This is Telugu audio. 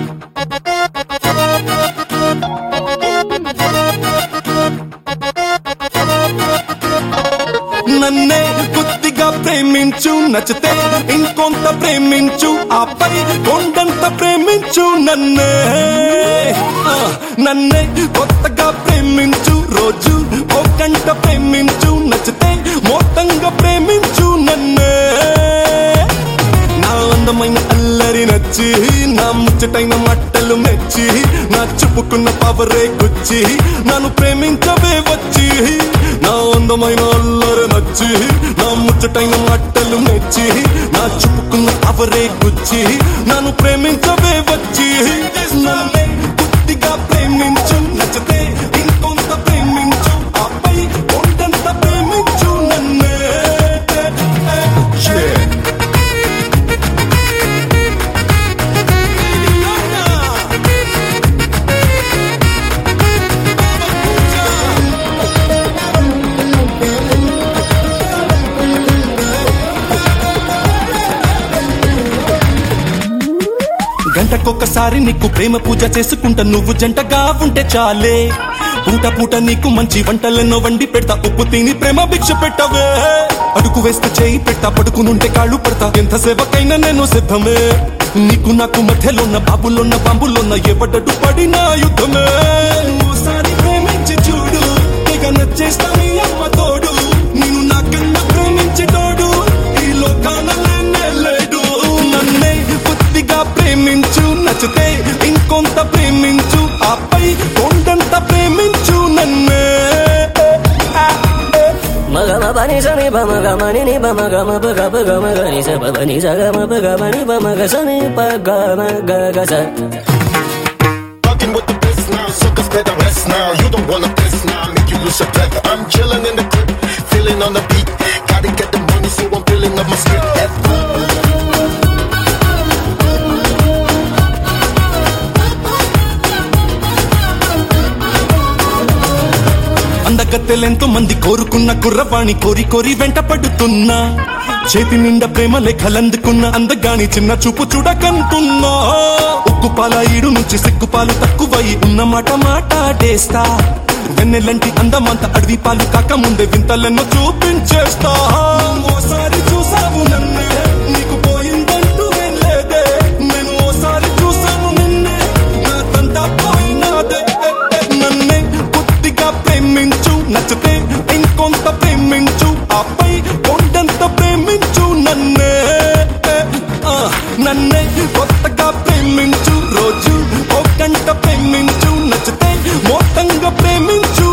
నన్నే కొద్దిగా ప్రేమించు నచ్చితే ఇంకొంత ప్రేమించు ఆపై కొండంత ప్రేమించు నన్నే ఆ, నన్నే కొత్తగా ప్రేమించు రోజు ఓ గంట ప్రేమించు నచ్చితే మొత్తంగా ప్రేమించు నన్నే నా అందమైన అల్లరి నచ్చి నా ముచ్చటైన మట్టలు మెచ్చి నా చెప్పుకున్న పవరే గుచ్చి నన్ను ప్రేమించవే వచ్చి నా అందమైన అల్లరి నచ్చి నా ముచ్చటైన మట్టలు మెచ్చి నా చెప్పుకున్న పవరే గుచ్చి నన్ను ప్రేమించవే వచ్చి నన్నే బుద్ధిగా ప్రేమించు నచ్చితే ఇంకొంత ప్రేమించు ఆపై కొండంత ప్రేమించు నన్నే Yeah. గంటకొక్కసారి నీకు ప్రేమ పూజ చేసుకుంటా నువ్వు జంటగా ఉంటే చాలే పూట పూట నీకు మంచి వంటలెన్నో వండి పెడతా ఉప్పు తిని ప్రేమ భిక్ష పెట్టవే అడుగు వేస్తే చేయి పెట్టా పడుకునుంటే కాళ్ళు పడతా ఎంత సేవకైనా నేను సిద్ధమే నీకు నాకు మధ్యలోన్న బాబులోన్న బాంబులోన్న ఎవడటు పడిన యుద్ధమే ఓసారి ప్రేమించి చూడు తెగ నచ్చేస్తా నీ అమ్మ తోడు నేను నాకన్నా ప్రేమించేటోడు ఈ లోకాన లేనే లేడు నన్నే కొద్దిగా ప్రేమించు నచ్చితే ఇంకొంత ప్రేమించు ఆపై కొండంత ప్రేమించు నన్నే మగమ పని సని పమ గమని ని పమ గమ ప గప గమ గని స ప ని స గమ ప గమ ని పమ గ స ని ప గమ గ గ స Fucking with the best now, suckers better rest now. You don't wanna test now, make you lose your breath. I'm chilling in the crib, feeling on the beat. Gotta get the money, so I'm filling up my script. అందగత్తెలెంతో మంది కోరుకున్న కుర్రవాణి కోరి కోరి వెంట పడుతున్నా చేతి నిండా ప్రేమ లేఖలందుకున్న అందగాని చిన్న చూపు చూడకంటున్నా ఉక్కుపాల ఈడు నుంచి సిక్కుపాలు తక్కువై ఉన్న మాట మాట్లాడేస్తా వెన్నెలంటి అందమంత అడవి పాలు కాక ముందే వింతలెన్నో చూపించేస్తా ఓసారి చూసావు నన్నే నీకు పోయిందంటూ ఏం లేదే నేను ఓసారి చూసాను నిన్నే నా తంతా పోయినాదే నన్నే కొద్దిగా ప్రేమించు నచ్చితే ఇంకొంత ప్రేమించు ఆపై కొండంత ప్రేమించు నన్నే ఆ, నన్నే కొత్తగా ప్రేమించు రోజు ఓ గంట ప్రేమించు నచ్చితే మొత్తంగా ప్రేమించు